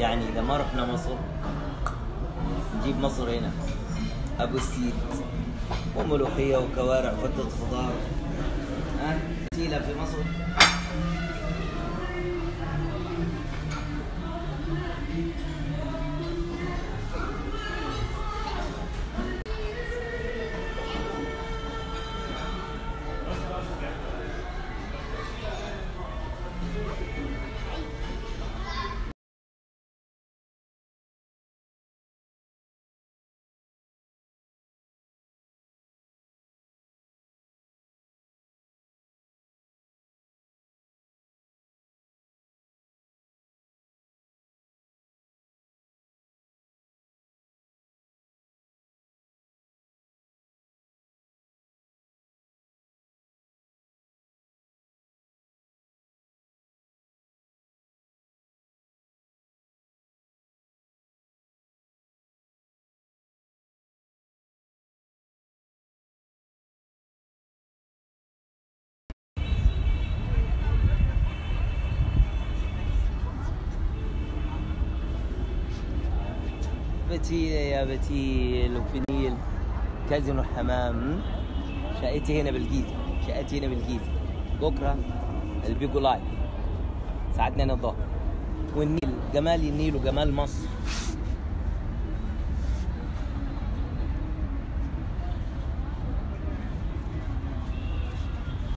يعني اذا ما رحنا مصر نجيب مصر هنا ابو السيد وملوخيه وكوارع وفتة خضار ها تيلة في مصر بتيل يا بتيل وفنيل كازينو حمام شقتي هنا بالجيزة شقتي هنا بالجيزة بكرة البيجو لايف ساعتنا الظهر والنيل جمال النيل وجمال مصر